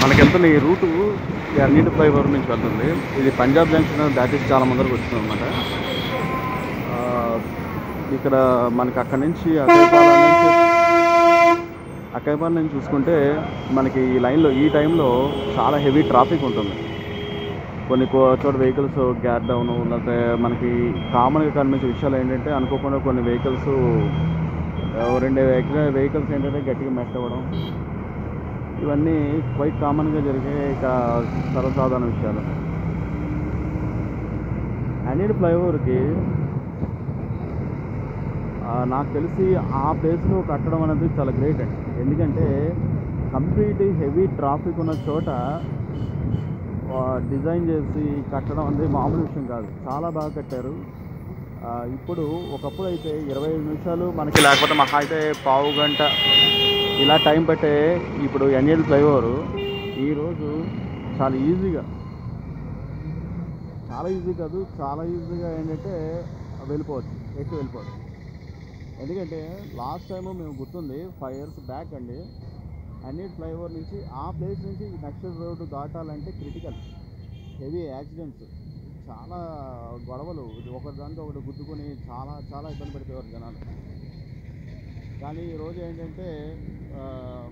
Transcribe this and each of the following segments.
మనకి వెళ్తున్న ఈ రూటు అన్నిటి ఫ్లైఓవర్ నుంచి వెళ్తుంది ఇది పంజాబ్ జంక్షన్ దాటి చాలా ముందరకు వచ్చింది అనమాట ఇక్కడ మనకి అక్కడి నుంచి అక్కడిపాలెం నుంచి అక్కడిపాలెం నుంచి చూసుకుంటే మనకి ఈ లైన్లో ఈ టైంలో చాలా హెవీ ట్రాఫిక్ ఉంటుంది కొన్ని కో- చోట వెహికల్స్ గ్యార్ డౌన్ లేకపోతే మనకి కామన్గా కనిపించే విషయాలు ఏంటంటే అనుకోకుండా కొన్ని వెహికల్స్ రెండు వెహికల్ వెహికల్స్ ఏంటంటే గట్టిగా మెట్ అవ్వడం ఇవన్నీ క్వైట్ కామన్గా జరిగే ఇక సర్వసాధారణ విషయాలు అన్నిటి ఫ్లైఓవర్కి ఆ, నాకు తెలిసి ఆ ప్లేస్లో కట్టడం అనేది చాలా గ్రేట్ అండి ఎందుకంటే కంప్లీట్ హెవీ ట్రాఫిక్ ఉన్న చోట ఆ, డిజైన్ చేసి కట్టడం అనేది మామూలు విషయం కాదు చాలా బాగా కట్టారు ఆ, ఇప్పుడు ఒకప్పుడు అయితే ఇరవై ఐదు నిమిషాలు మనకి లేకపోతే మహా అయితే పావు గంట ఇలా టైం పట్టే ఇప్పుడు ఎన్ఏల్ ఫ్లైఓవర్ ఈరోజు చాలా ఈజీగా చాలా ఈజీ కాదు చాలా ఈజీగా ఏంటంటే వెళ్ళిపోవచ్చు ఎక్కి వెళ్ళిపోవచ్చు ఎందుకంటే లాస్ట్ టైం మేము గుర్తుంది ఫైవ్ ఇయర్స్ బ్యాక్ అండి అన్ని ఫ్లైఓవర్ నుంచి ఆ ప్లేస్ నుంచి నెక్స్ట్ రోడ్డు దాటాలంటే క్రిటికల్ హెవీ యాక్సిడెంట్స్ చాలా గొడవలు ఒకటి దాంతో ఒకటి గుద్దుకొని చాలా చాలా ఇబ్బంది పడిపోయారు జనాలు కానీ ఈరోజు ఏంటంటే ఆ,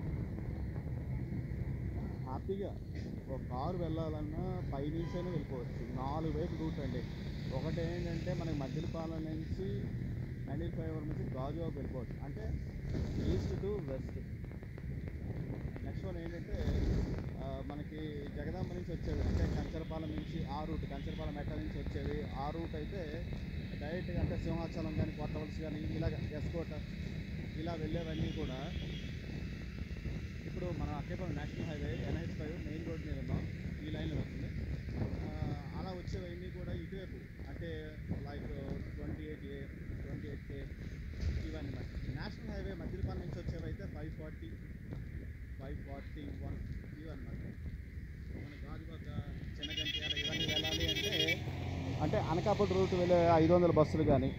హ్యాపీగా ఒక కారు వెళ్ళాలన్నా పై నుంచైనా వెళ్ళిపోవచ్చు నాలుగు వైపు రూట్ అండి ఒకటి ఏంటంటే మనకి మధ్యపాలెం నుంచి నైన్టీ ఫ్లైఓవర్ నుంచి గాజువాకు వెళ్ళిపోవచ్చు అంటే east to west next one ఏంటంటే ఆ, మనకి జగదాంబ నుంచి వచ్చేది అంటే కంచరపాలెం నుంచి ఆ రూట్ కంచరపాలెం మెట్ట నుంచి వచ్చేది ఆ రూట్ అయితే డైరెక్ట్గా అంటే సింహాచలం కానీ కొట్టవలసి కానీ ఇలాగ ఎస్కోట ఇలా వెళ్ళేవన్నీ కూడా ఇప్పుడు మన Akkayyapalem national highway NH five main road మీద ఉన్నాం ఈ లైన్లో వస్తుంది ఆ, అలా వచ్చేవన్నీ కూడా ఇటువైపు అంటే like twenty eight A twenty eight K ఇవన్నీ మరి నేషనల్ హైవే మధ్యపాలెం నుంచి వచ్చేవైతే five forty five forty one ఇవన్నమాట మన గాజుబాక చిన్నగంట్యాల ఇవన్నీ వెళ్ళాలి అంటే అంటే అనకాపల్లి రూట్ వెళ్ళే ఐదు వందల బస్సులు కానీ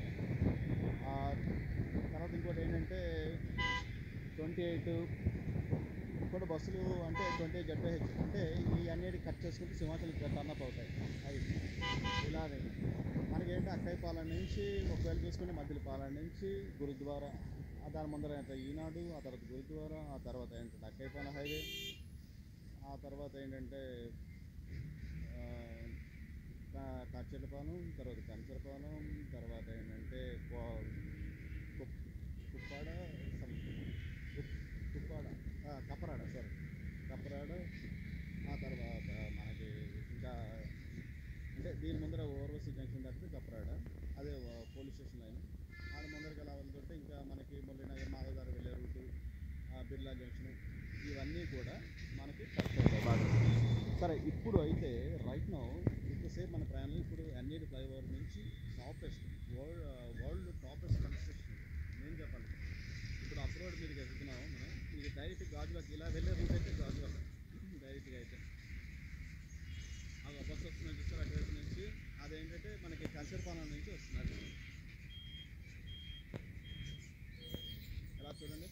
తర్వాత ఇంకోటి ఏంటంటే ట్వంటీ ఎయిట్ కూడా బస్సులు అంటే ట్వంటీ ఎయిట్ జడ్పీహెచ్ అంటే ఈ అన్నిటి కట్ చేసుకుంటే సింహాచలం టర్నప్ అవుతాయి అవి ఇలానే మనకేంటి అక్కయ్యపాలెం నుంచి ఒకవేళ చూసుకుంటే మధ్యపాలెం నుంచి గురుద్వారా ఆ దాని ముందర ఏంటంటే ఈనాడు ఆ తర్వాత గురుద్వారా ఆ తర్వాత ఏంటంటే అక్కయ్యపాలెం హైవే ఆ తర్వాత ఏంటంటే ఆ, కా- కాచేటపాలెం తర్వాత కంచరపాలెం తర్వాత ఏంటంటే కో- కుప్- కుప్పాడ some- కుప్- కుప్పాడ ఆ, కప్పరాడ సారీ కప్పరాడ ఆ తర్వాత మనకి ఇంకా అంటే దీని ముందర ఓవర్వసి జంక్షన్ దాటితే కప్పరాడ అదే ఆ, పోలీస్ స్టేషన్ లైన్ ఆడ ముందరకి ఎలా వెళ్తుంటే ఇంకా మనకి మురళీనగర్ మాధవదారు వెళ్ళే రూటు ఆ, బిర్లా జంక్షన్ ఇవన్నీ కూడా మనకి కరెక్ట్ అవుతాయి బాగా సరే ఇప్పుడు అయితే రైట్ నో ఇంతసేపు మన ప్రయాణం ఇప్పుడు ఎన్ఏడి ఫ్లైఓవర్ నుంచి toppest world world toppest construction నేను చెప్పాలి ఇప్పుడు అప్ రోడ్ మీదకి వెళ్తున్నాం మనం ఇది డైరెక్ట్ గాజువాక్ ఇలా వెళ్ళే రూట్ అయితే గాజువాక్ డైరెక్ట్గా అయితే ఆ బస్సు వస్తుందని చూస్తారు అటువైపు నుంచి అదేంటంటే మనకి కంచరపాలెం నుంచి వస్తున్నారు ఎలా చూడండి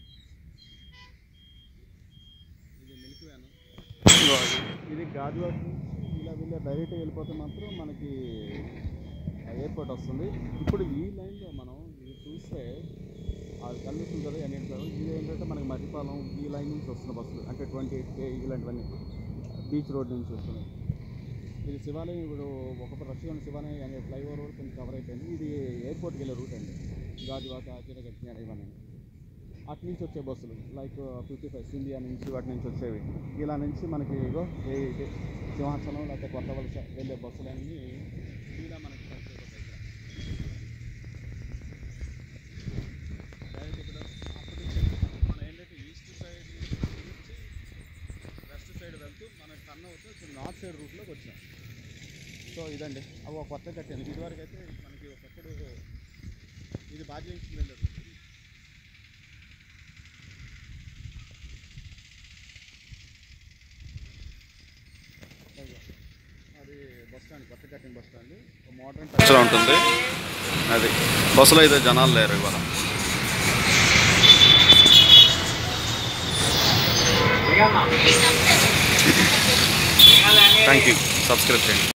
ఇది మిల్క్ వ్యాన్ ఇది గాజువాక్ నుంచి ఇలా వెళ్ళే డైరెక్ట్ వెళ్ళిపోతే మాత్రం మనకి ఎయిర్పోర్ట్ వస్తుంది ఇప్పుడు ఈ లైన్లో మనం ఇది చూస్తే అది కనిపిస్తుంది కదా ఎన్ఎన్ సెవెన్ ఇది ఏంటంటే మనకి మధ్యపాలెం ఈ లైన్ నుంచి వస్తున్న బస్సులు అంటే ట్వంటీ ఎయిట్ కే ఇలాంటివన్నీ బీచ్ రోడ్ నుంచి వస్తున్నాయి ఇది శివాలయం ఇప్పుడు ఒక రష్గా ఉన్న శివాలయం అనే ఫ్లైఓవర్ కూడా కొంచెం కవర్ అయిపోయింది ఇది ఎయిర్పోర్ట్కి వెళ్ళే రూట్ అండి గాజువాక చిరగట్టిన ఇవన్నీ అటు నుంచి వచ్చే బస్సులు లైక్ ఫిఫ్టీ ఫైవ్ సింధియా నుంచి వాటి నుంచి వచ్చేవి ఇలా నుంచి మనకి ఇగో ఏ- ఇది సింహాచలం లేకపోతే కొత్త వలస వెళ్ళే బస్సులన్నీ ఇలా మనకి కనెక్ట్ అయిపోతాయి ఇక్కడ డైరెక్ట్ ఇక్కడ అప్పటి నుంచి మనం ఏంటంటే ఈస్ట్ సైడ్ నుంచి వెస్ట్ సైడ్ వెళ్తూ మన టర్న్ అవుతూ ఇప్పుడు నార్త్ సైడ్ రూట్లోకి వచ్చాం సో ఇదండి అవి ఒక కొత్త కట్టాను ఇదివరకు అయితే మనకి ఒకప్పుడు ఇది బాధ్యం వెళ్ళదు అది బస్ స్టాండ్ కొత్త కట్టిన బస్ స్టాండ్ మోడర్న్ టచ్లో ఉంటుంది అది బస్సులో అయితే జనాలు లేరు ఇవాళ Oigan, థ్యాంక్ యూ సబ్స్క్రైబ్ చేయండి